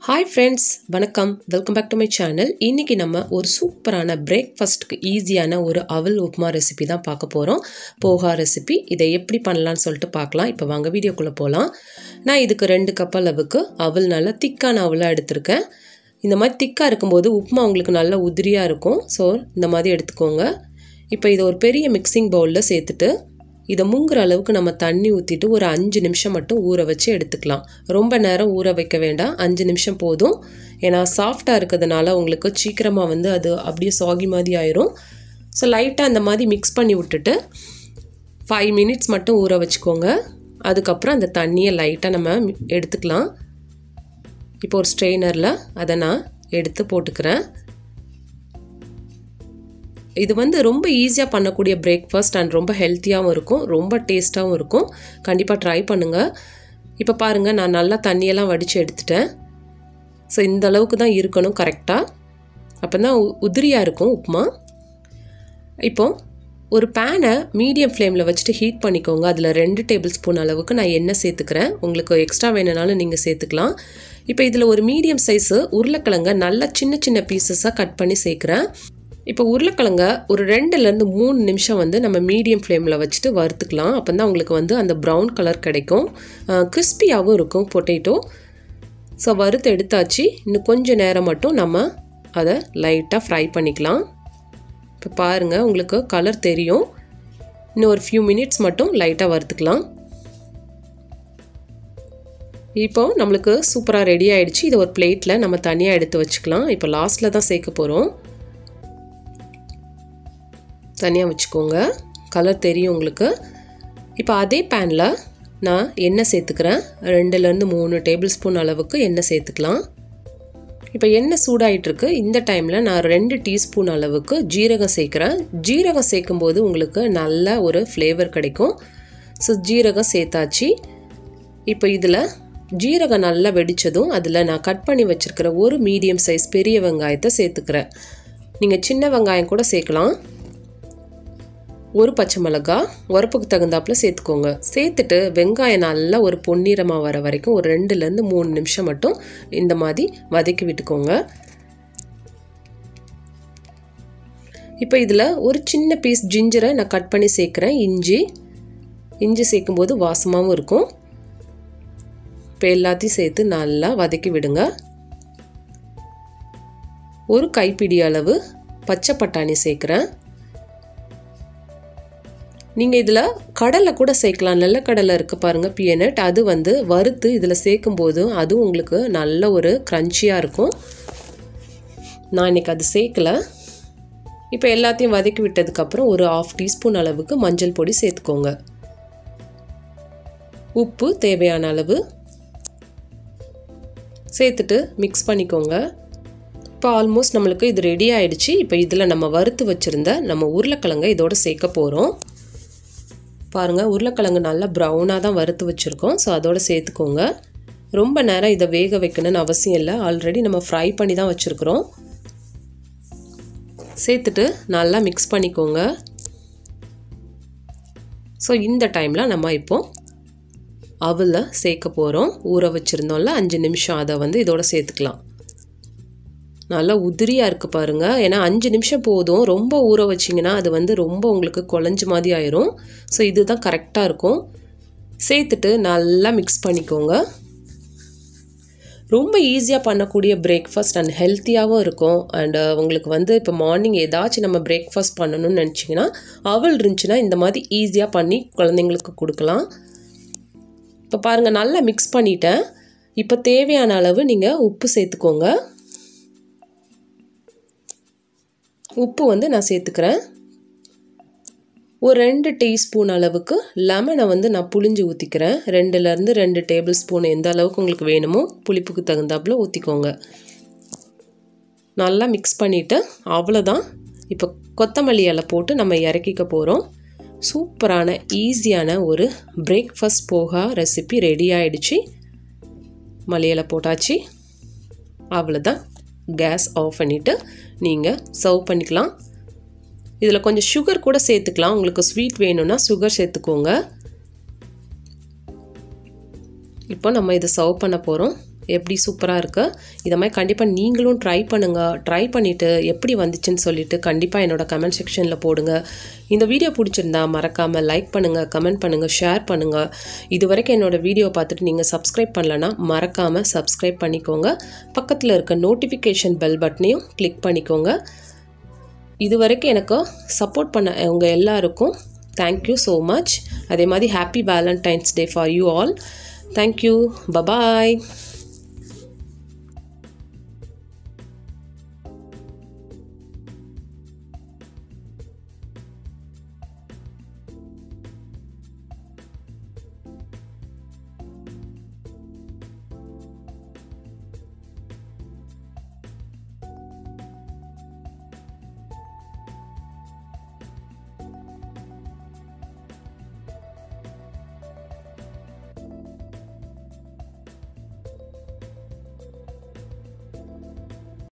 hi friends வணக்கம் welcome back to my channel இன்றைக்கி நம்ம ஒரு சூப்பரான பிரேக்ஃபாஸ்ட்டுக்கு ஈஸியான ஒரு அவல் உப்புமா ரெசிபி தான் பார்க்க போகிறோம் போகா ரெசிபி இதை எப்படி பண்ணலான்னு சொல்லிட்டு பார்க்கலாம் இப்போ வாங்க வீடியோக்குள்ளே போகலாம் நான் இதுக்கு ரெண்டு கப் அளவுக்கு அவல் நல்லா திக்கான அவலாக எடுத்திருக்கேன் இந்த மாதிரி திக்காக இருக்கும்போது உப்புமா உங்களுக்கு நல்லா உதிரியாக இருக்கும் ஸோ இந்த மாதிரி எடுத்துக்கோங்க இப்போ இதை ஒரு பெரிய மிக்சிங் பவுலில் சேர்த்துட்டு இதை முங்குற அளவுக்கு நம்ம தண்ணி ஊற்றிட்டு ஒரு அஞ்சு நிமிஷம் மட்டும் ஊற வச்சு எடுத்துக்கலாம் ரொம்ப நேரம் ஊற வைக்க வேண்டாம் அஞ்சு நிமிஷம் போதும் ஏன்னா சாஃப்டாக இருக்கிறதுனால உங்களுக்கு சீக்கிரமாக வந்து அது அப்படியே சாகி மாதிரி ஆயிரும் ஸோ லைட்டாக அந்த மாதிரி மிக்ஸ் பண்ணி விட்டுட்டு ஃபைவ் மினிட்ஸ் மட்டும் ஊற வச்சுக்கோங்க அதுக்கப்புறம் அந்த தண்ணியை லைட்டாக நம்ம எடுத்துக்கலாம் இப்போ ஒரு ஸ்ட்ரெயினரில் அதை நான் எடுத்து போட்டுக்கிறேன் இது வந்து ரொம்ப ஈஸியாக பண்ணக்கூடிய பிரேக்ஃபாஸ்ட் அண்ட் ரொம்ப ஹெல்த்தியாகவும் இருக்கும் ரொம்ப டேஸ்ட்டாகவும் இருக்கும் கண்டிப்பாக ட்ரை பண்ணுங்கள் இப்போ பாருங்கள் நான் நல்லா தண்ணியெல்லாம் வடித்து எடுத்துட்டேன் ஸோ இந்த அளவுக்கு தான் இருக்கணும் கரெக்டாக அப்போ தான் உதிரியாக இருக்கும் உப்புமா இப்போது ஒரு பேனை மீடியம் ஃப்ளேமில் வச்சுட்டு ஹீட் பண்ணிக்கோங்க அதில் ரெண்டு டேபிள் ஸ்பூன் அளவுக்கு நான் எண்ணெய் சேர்த்துக்கிறேன் உங்களுக்கு எக்ஸ்ட்ரா வேணுனாலும் நீங்கள் சேர்த்துக்கலாம் இப்போ இதில் ஒரு மீடியம் சைஸு உருளைக்கிழங்க நல்லா சின்ன சின்ன பீசஸாக கட் பண்ணி சேர்க்குறேன் இப்போ உருளைக்கிழங்க ஒரு ரெண்டுலேருந்து மூணு நிமிஷம் வந்து நம்ம மீடியம் ஃப்ளேமில் வச்சுட்டு வறுத்துக்கலாம் அப்போ தான் உங்களுக்கு வந்து அந்த ப்ரௌன் கலர் கிடைக்கும் கிறிஸ்பியாகவும் இருக்கும் பொட்டேட்டோ ஸோ வறுத்து எடுத்தாச்சு இன்னும் கொஞ்சம் நேரம் மட்டும் நம்ம அதை லைட்டாக ஃப்ரை பண்ணிக்கலாம் இப்போ பாருங்கள் உங்களுக்கு கலர் தெரியும் இன்னும் ஒரு ஃபியூ மினிட்ஸ் மட்டும் லைட்டாக வறுத்துக்கலாம் இப்போ நம்மளுக்கு சூப்பராக ரெடி ஆகிடுச்சு இதை ஒரு பிளேட்டில் நம்ம தனியாக எடுத்து வச்சுக்கலாம் இப்போ லாஸ்ட்டில் தான் சேர்க்க போகிறோம் தனியாக வச்சுக்கோங்க கலர் தெரியும் உங்களுக்கு இப்போ அதே பேனில் நான் எண்ணெய் சேர்த்துக்கிறேன் ரெண்டுலேருந்து மூணு டேபிள் ஸ்பூன் அளவுக்கு எண்ணெய் சேர்த்துக்கலாம் இப்போ எண்ணெய் சூடாயிட்ருக்கு இந்த டைமில் நான் ரெண்டு டீஸ்பூன் அளவுக்கு ஜீரகம் சேர்க்குறேன் ஜீரகம் சேர்க்கும்போது உங்களுக்கு நல்ல ஒரு ஃப்ளேவர் கிடைக்கும் ஸோ ஜீரகம் சேர்த்தாச்சு இப்போ இதில் ஜீரகம் நல்லா வெடித்ததும் அதில் நான் கட் பண்ணி வச்சுருக்கிற ஒரு மீடியம் சைஸ் பெரிய வெங்காயத்தை சேர்த்துக்கிறேன் நீங்கள் சின்ன வெங்காயம் கூட சேர்க்கலாம் ஒரு பச்சை மிளகா உரப்புக்கு தகுந்தாப்பில் சேர்த்துக்கோங்க சேர்த்துட்டு வெங்காயம் நல்லா ஒரு பொன்னிறமாக வர வரைக்கும் ஒரு ரெண்டுலேருந்து மூணு நிமிஷம் மட்டும் இந்த மாதிரி வதக்கி விட்டுக்கோங்க இப்போ இதில் ஒரு சின்ன பீஸ் ஜிஞ்சரை நான் கட் பண்ணி சேர்க்குறேன் இஞ்சி இஞ்சி சேர்க்கும்போது வாசமாகவும் இருக்கும் இப்போ எல்லாத்தையும் சேர்த்து நல்லா வதக்கி விடுங்க ஒரு கைப்பிடி அளவு பச்சை பட்டாணி சேர்க்குறேன் நீங்கள் இதில் கடலை கூட சேர்க்கலாம் நல்ல கடலை இருக்குது பாருங்கள் பியனட் அது வந்து வறுத்து இதில் சேர்க்கும்போது அதுவும் உங்களுக்கு நல்ல ஒரு க்ரன்ச்சியாக இருக்கும் நான் இன்றைக்கி அது சேர்க்கலை இப்போ எல்லாத்தையும் வதக்கி விட்டதுக்கப்புறம் ஒரு ஆஃப் டீஸ்பூன் அளவுக்கு மஞ்சள் பொடி சேர்த்துக்கோங்க உப்பு தேவையான அளவு சேர்த்துட்டு மிக்ஸ் பண்ணிக்கோங்க இப்போ ஆல்மோஸ்ட் நம்மளுக்கு இது ரெடி ஆகிடுச்சு இப்போ இதில் நம்ம வறுத்து வச்சுருந்த நம்ம உருளைக்கிழங்க இதோடு சேர்க்க போகிறோம் பாருங்கள் உருளைக்கிழங்கு நல்லா ப்ரௌனாக தான் வறுத்து வச்சுருக்கோம் ஸோ அதோடு சேர்த்துக்கோங்க ரொம்ப நேரம் இதை வேக வைக்கணும்னு அவசியம் இல்லை ஆல்ரெடி நம்ம ஃப்ரை பண்ணி தான் வச்சுருக்குறோம் சேர்த்துட்டு நல்லா மிக்ஸ் பண்ணிக்கோங்க ஸோ இந்த டைமில் நம்ம இப்போது அவலில் சேர்க்க போகிறோம் ஊற வச்சுருந்தோம்ல அஞ்சு நிமிஷம் அதை வந்து இதோட சேர்த்துக்கலாம் நல்லா உதிரியாக இருக்குது பாருங்கள் ஏன்னா அஞ்சு நிமிஷம் போதும் ரொம்ப ஊற வச்சிங்கன்னா அது வந்து ரொம்ப உங்களுக்கு குழஞ்ச மாதிரி ஆயிரும் ஸோ இதுதான் கரெக்டாக இருக்கும் சேர்த்துட்டு நல்லா மிக்ஸ் பண்ணிக்கோங்க ரொம்ப ஈஸியாக பண்ணக்கூடிய பிரேக்ஃபாஸ்ட் அண்ட் ஹெல்த்தியாகவும் இருக்கும் அண்ட் உங்களுக்கு வந்து இப்போ மார்னிங் ஏதாச்சும் நம்ம பிரேக்ஃபாஸ்ட் பண்ணணும்னு நினச்சிங்கன்னா அவல் இருந்துச்சுன்னா இந்த மாதிரி ஈஸியாக பண்ணி குழந்தைங்களுக்கு கொடுக்கலாம் இப்போ பாருங்கள் நல்லா மிக்ஸ் பண்ணிட்டேன் இப்போ தேவையான அளவு நீங்கள் உப்பு சேர்த்துக்கோங்க உப்பு வந்து நான் சேர்த்துக்கிறேன் ஒரு ரெண்டு டீஸ்பூன் அளவுக்கு லெமனை வந்து நான் புளிஞ்சு ஊற்றிக்கிறேன் ரெண்டுலேருந்து ரெண்டு டேபிள் ஸ்பூன் எந்த அளவுக்கு உங்களுக்கு வேணுமோ புளிப்புக்கு தகுந்தாப்பில் ஊற்றிக்கோங்க நல்லா மிக்ஸ் பண்ணிவிட்டு அவ்வளோதான் இப்போ கொத்தமல்லி இலை போட்டு நம்ம இறக்கிக்க போகிறோம் சூப்பரான ஈஸியான ஒரு பிரேக்ஃபாஸ்ட் போகா ரெசிபி ரெடி ஆகிடுச்சு மலையில போட்டாச்சு அவ்வளோதான் கேஸ் ஆஃப் பண்ணிவிட்டு நீங்கள் சர்வ் பண்ணிக்கலாம் இதில் கொஞ்சம் சுகர் கூட சேர்த்துக்கலாம் உங்களுக்கு ஸ்வீட் வேணும்னா சுகர் சேர்த்துக்கோங்க இப்போ நம்ம இதை சர்வ் பண்ண போகிறோம் எப்படி சூப்பராக இருக்குது இதை மாதிரி கண்டிப்பாக நீங்களும் ட்ரை பண்ணுங்கள் ட்ரை பண்ணிவிட்டு எப்படி வந்துச்சுன்னு சொல்லிட்டு கண்டிப்பாக என்னோட கமெண்ட் செக்ஷனில் போடுங்க இந்த வீடியோ பிடிச்சிருந்தா மறக்காமல் லைக் பண்ணுங்கள் கமெண்ட் பண்ணுங்கள் ஷேர் பண்ணுங்கள் இது வரைக்கும் என்னோட வீடியோ பார்த்துட்டு நீங்கள் சப்ஸ்கிரைப் பண்ணலன்னா மறக்காமல் சப்ஸ்கிரைப் பண்ணிக்கோங்க பக்கத்தில் இருக்க நோட்டிஃபிகேஷன் பெல் பட்டனையும் கிளிக் பண்ணிக்கோங்க இது வரைக்கும் எனக்கு சப்போர்ட் பண்ண உங்க எல்லாருக்கும் தேங்க்யூ ஸோ மச் அதே மாதிரி happy Valentine's day for you all thank you bye bye